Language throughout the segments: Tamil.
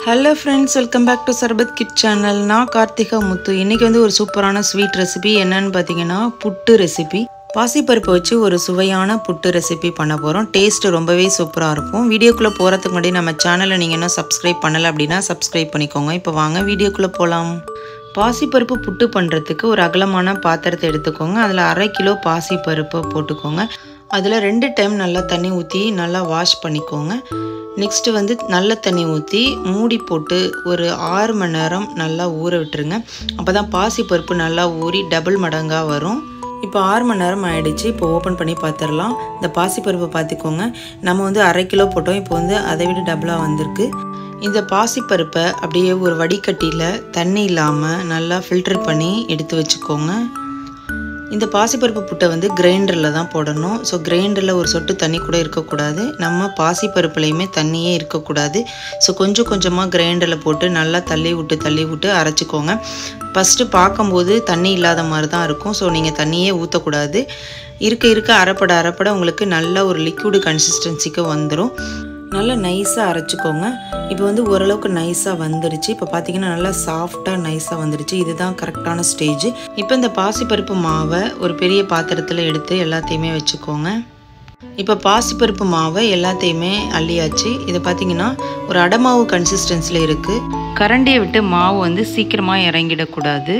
hello friends welcome back to Sarbath kit channel நான் கார்த்திகா முத்து இன்றைக்கி வந்து ஒரு சூப்பரான ஸ்வீட் ரெசிபி என்னன்னு பார்த்தீங்கன்னா புட்டு ரெசிபி பாசிப்பருப்பை வச்சு ஒரு சுவையான புட்டு ரெசிபி பண்ண போகிறோம் டேஸ்ட் ரொம்பவே சூப்பராக இருக்கும் வீடியோக்குள்ளே போகிறதுக்கு முன்னாடி நம்ம சேனலை நீங்கள் இன்னும் சப்ஸ்கிரைப் பண்ணலை அப்படின்னா சப்ஸ்கிரைப் பண்ணிக்கோங்க இப்போ வாங்க வீடியோக்குள்ளே போகலாம் பாசிப்பருப்பு புட்டு பண்ணுறதுக்கு ஒரு அகலமான பாத்திரத்தை எடுத்துக்கோங்க அதில் அரை கிலோ பாசிப்பருப்பை போட்டுக்கோங்க அதில் ரெண்டு டைம் நல்லா தண்ணி ஊற்றி நல்லா வாஷ் பண்ணிக்கோங்க நெக்ஸ்ட்டு வந்து நல்ல தண்ணி ஊற்றி மூடி போட்டு ஒரு ஆறு மணி நேரம் நல்லா ஊற விட்டுருங்க அப்போ தான் பாசிப்பருப்பு நல்லா ஊறி டபுள் மடங்காக வரும் இப்போ ஆறு மணி நேரம் ஆயிடுச்சு இப்போ ஓப்பன் பண்ணி பார்த்துடலாம் இந்த பாசிப்பருப்பை பார்த்துக்கோங்க நம்ம வந்து அரை கிலோ போட்டோம் இப்போ வந்து அதை விட டபுளாக வந்திருக்கு இந்த பாசிப்பருப்பை அப்படியே ஒரு வடிகட்டியில் தண்ணி இல்லாமல் நல்லா ஃபில்டர் பண்ணி எடுத்து வச்சுக்கோங்க இந்த பாசிப்பருப்பு புட்டை வந்து கிரைண்டரில் தான் போடணும் ஸோ கிரைண்டரில் ஒரு சொட்டு தண்ணி கூட இருக்கக்கூடாது நம்ம பாசிப்பருப்புலையுமே தண்ணியே இருக்கக்கூடாது ஸோ கொஞ்சம் கொஞ்சமாக கிரைண்டரில் போட்டு நல்லா தள்ளி விட்டு தள்ளி விட்டு அரைச்சிக்கோங்க ஃபஸ்ட்டு பார்க்கும்போது தண்ணி இல்லாத மாதிரி தான் இருக்கும் ஸோ நீங்கள் தண்ணியே ஊற்றக்கூடாது இருக்க இருக்க அரைப்பட அரைப்பட உங்களுக்கு நல்ல ஒரு லிக்விடு கன்சிஸ்டன்சிக்கு வந்துடும் நல்லா நைஸாக அரைச்சிக்கோங்க இப்போ வந்து ஓரளவுக்கு நைஸாக வந்துடுச்சு இப்போ பார்த்தீங்கன்னா நல்லா சாஃப்டாக நைஸாக வந்துடுச்சு இதுதான் கரெக்டான ஸ்டேஜ் இப்போ இந்த பாசிப்பருப்பு மாவை ஒரு பெரிய பாத்திரத்தில் எடுத்து எல்லாத்தையுமே வச்சுக்கோங்க இப்போ பாசிப்பருப்பு மாவை எல்லாத்தையுமே அள்ளியாச்சு இதை பார்த்தீங்கன்னா ஒரு அடமாவு கன்சிஸ்டன்சியில் இருக்குது கரண்டியை விட்டு மாவு வந்து சீக்கிரமாக இறங்கிடக்கூடாது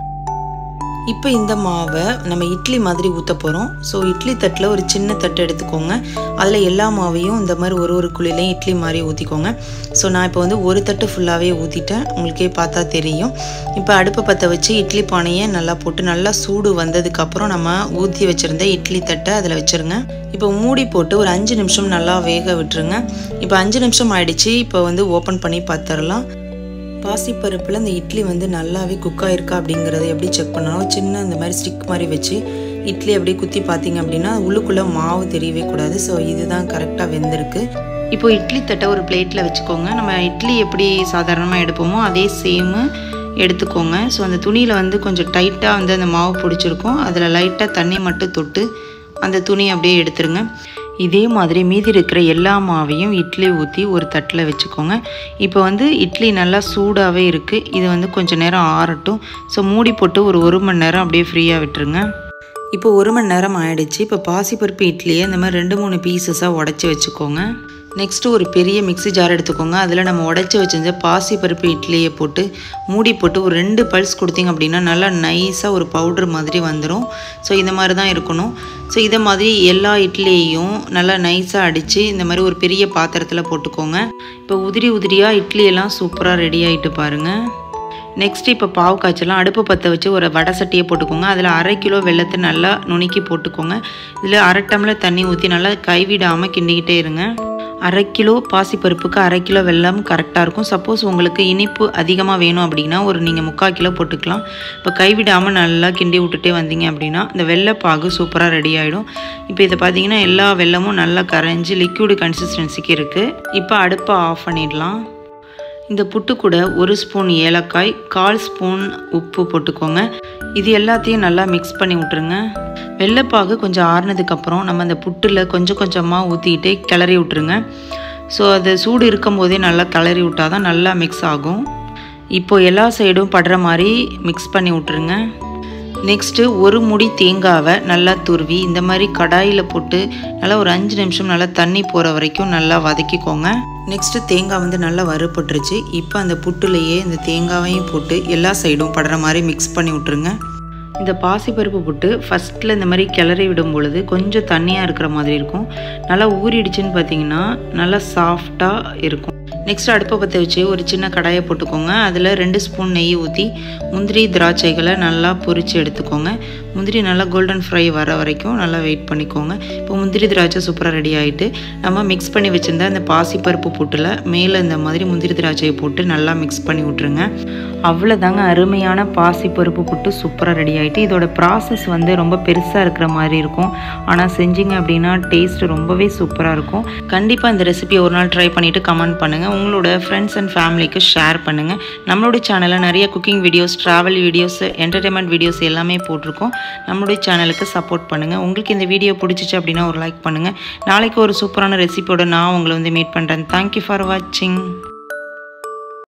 இப்போ இந்த மாவை நம்ம இட்லி மாதிரி ஊற்ற போகிறோம் ஸோ இட்லி தட்டில் ஒரு சின்ன தட்டு எடுத்துக்கோங்க அதில் எல்லா மாவையும் இந்த மாதிரி ஒரு ஒரு குழிலையும் இட்லி மாதிரி ஊற்றிக்கோங்க ஸோ நான் இப்போ வந்து ஒரு தட்டு ஃபுல்லாகவே ஊற்றிட்டேன் உங்களுக்கே பார்த்தா தெரியும் இப்போ அடுப்பை பற்ற வச்சு இட்லி பானையை நல்லா போட்டு நல்லா சூடு வந்ததுக்கப்புறம் நம்ம ஊற்றி வச்சுருந்த இட்லி தட்டை அதில் வச்சுருங்க இப்போ மூடி போட்டு ஒரு அஞ்சு நிமிஷம் நல்லா வேக விட்டுருங்க இப்போ அஞ்சு நிமிஷம் ஆயிடுச்சு இப்போ வந்து ஓப்பன் பண்ணி பார்த்துடலாம் பாசிப்பருப்பில் இந்த இட்லி வந்து நல்லாவே குக் ஆயிருக்கா அப்படிங்கிறத எப்படி செக் பண்ணணும் சின்ன இந்த மாதிரி ஸ்டிக் மாதிரி வச்சு இட்லி அப்படியே குத்தி பார்த்தீங்க அப்படின்னா உள்ளுக்குள்ளே மாவு தெரியவே கூடாது ஸோ இதுதான் கரெக்டாக வெந்திருக்கு இப்போ இட்லி தட்டை ஒரு பிளேட்டில் வச்சுக்கோங்க நம்ம இட்லி எப்படி சாதாரணமாக எடுப்போமோ அதே சேமு எடுத்துக்கோங்க ஸோ அந்த துணியில் வந்து கொஞ்சம் டைட்டாக வந்து அந்த மாவு பிடிச்சிருக்கும் அதில் லைட்டாக தண்ணி மட்டும் தொட்டு அந்த துணி அப்படியே எடுத்துருங்க இதே மாதிரி மீதி இருக்கிற எல்லா மாவையும் இட்லி ஊற்றி ஒரு தட்டில் வச்சுக்கோங்க இப்போ வந்து இட்லி நல்லா சூடாகவே இருக்குது இது வந்து கொஞ்சம் நேரம் ஆறட்டும் ஸோ மூடி போட்டு ஒரு ஒரு மணி நேரம் அப்படியே ஃப்ரீயாக விட்டுருங்க இப்போ ஒரு மணி நேரம் ஆயிடுச்சு இப்போ பாசிப்பருப்பு இட்லியை இந்த மாதிரி ரெண்டு மூணு பீசஸாக உடச்சி வச்சுக்கோங்க நெக்ஸ்ட்டு ஒரு பெரிய மிக்ஸி ஜார் எடுத்துக்கோங்க அதில் நம்ம உடச்சி வச்சிருந்த பாசிப்பருப்பு இட்லியை போட்டு மூடி போட்டு ஒரு ரெண்டு பல்ஸ் கொடுத்தீங்க அப்படின்னா நல்லா நைஸாக ஒரு பவுட்ரு மாதிரி வந்துடும் ஸோ இந்த மாதிரி தான் இருக்கணும் ஸோ இதை மாதிரி எல்லா இட்லியையும் நல்லா நைஸாக அடித்து இந்த மாதிரி ஒரு பெரிய பாத்திரத்தில் போட்டுக்கோங்க இப்போ உதிரி உதிரியாக இட்லியெல்லாம் சூப்பராக ரெடி ஆகிட்டு பாருங்கள் நெக்ஸ்ட் இப்போ பாவு காய்ச்சலாம் அடுப்பு பற்ற வச்சு ஒரு வடை சட்டியை போட்டுக்கோங்க அதில் அரை கிலோ வெள்ளத்தை நல்லா நுணுக்கி போட்டுக்கோங்க இதில் அரை டம்ளர் தண்ணி ஊற்றி நல்லா கைவிடாமல் கிண்டிக்கிட்டே இருங்க அரை கிலோ பாசிப்பருப்புக்கு அரை கிலோ வெல்லம் கரெக்டாக இருக்கும் சப்போஸ் உங்களுக்கு இனிப்பு அதிகமாக வேணும் அப்படின்னா ஒரு நீங்கள் முக்கால் கிலோ போட்டுக்கலாம் இப்போ கைவிடாமல் நல்லா கிண்டி விட்டுட்டே வந்தீங்க அப்படின்னா இந்த வெள்ளைப்பாகு சூப்பராக ரெடி ஆகிடும் இப்போ இதை பார்த்தீங்கன்னா எல்லா வெல்லமும் நல்லா கரைஞ்சி லிக்விடு கன்சிஸ்டன்சிக்கு இருக்குது இப்போ அடுப்பை ஆஃப் பண்ணிடலாம் இந்த புட்டு கூட ஒரு ஸ்பூன் ஏலக்காய் கால் ஸ்பூன் உப்பு போட்டுக்கோங்க இது எல்லாத்தையும் நல்லா மிக்ஸ் பண்ணி விட்ருங்க வெள்ளைப்பாகு கொஞ்சம் ஆறுனதுக்கப்புறம் நம்ம அந்த புட்டில் கொஞ்சம் கொஞ்சமாக ஊற்றிக்கிட்டே கிளறி விட்ருங்க ஸோ அது சூடு இருக்கும் போதே நல்லா கிளறி விட்டால் தான் நல்லா மிக்ஸ் ஆகும் இப்போ எல்லா சைடும் படுற மாதிரி மிக்ஸ் பண்ணி விட்ருங்க நெக்ஸ்ட்டு ஒரு முடி தேங்காவை நல்லா துருவி இந்த மாதிரி கடாயில் போட்டு நல்லா ஒரு அஞ்சு நிமிஷம் நல்லா தண்ணி போகிற வரைக்கும் நல்லா வதக்கிக்கோங்க நெக்ஸ்ட்டு தேங்காய் வந்து நல்லா வறுபட்டுருச்சு இப்போ அந்த புட்டுலையே இந்த தேங்காவையும் போட்டு எல்லா சைடும் படுற மாதிரி மிக்ஸ் பண்ணி விட்ருங்க இந்த பாசிப்பருப்பு புட்டு ஃபஸ்ட்டில் இந்த மாதிரி கிளறி விடும் பொழுது கொஞ்சம் தண்ணியாக இருக்கிற மாதிரி இருக்கும் நல்லா ஊறிடுச்சுன்னு பார்த்தீங்கன்னா நல்லா சாஃப்டாக இருக்கும் நெக்ஸ்ட் அடுப்பை பற்ற வச்சு ஒரு சின்ன கடாயை போட்டுக்கோங்க அதில் ரெண்டு ஸ்பூன் நெய் ஊற்றி முந்திரி திராட்சைகளை நல்லா பொரித்து எடுத்துக்கோங்க முந்திரி நல்லா கோல்டன் ஃப்ரை வர வரைக்கும் நல்லா வெயிட் பண்ணிக்கோங்க இப்போ முந்திரி திராட்சை சூப்பராக ரெடி ஆகிட்டு நம்ம மிக்ஸ் பண்ணி வச்சுருந்த அந்த பாசிப்பருப்பு புட்டில் மேலே இந்த மாதிரி முந்திரி திராட்சையை போட்டு நல்லா மிக்ஸ் பண்ணி விட்ருங்க அவ்வளோதாங்க அருமையான பாசிப்பருப்பு புட்டு சூப்பராக ரெடி ஆகிட்டு இதோட ப்ராசஸ் வந்து ரொம்ப பெருசாக இருக்கிற மாதிரி இருக்கும் ஆனால் செஞ்சீங்க அப்படின்னா டேஸ்ட் ரொம்பவே சூப்பராக இருக்கும் கண்டிப்பாக இந்த ரெசிபி ஒரு நாள் ட்ரை பண்ணிவிட்டு கமெண்ட் பண்ணுங்கள் உங்களோட ஃப்ரெண்ட்ஸ் அண்ட் ஃபேமிலிக்கு ஷேர் பண்ணுங்கள் நம்மளோட சேனலில் நிறைய cooking videos travel videos entertainment videos எல்லாமே போட்டிருக்கோம் நம்மளுடைய சேனலுக்கு சப்போர்ட் பண்ணுங்கள் உங்களுக்கு இந்த வீடியோ பிடிச்சிச்சு அப்படின்னா ஒரு லைக் பண்ணுங்கள் நாளைக்கு ஒரு சூப்பரான ரெசிபியோட நான் உங்களை வந்து மீட் பண்ணுறேன் தேங்க்யூ ஃபார் வாட்சிங்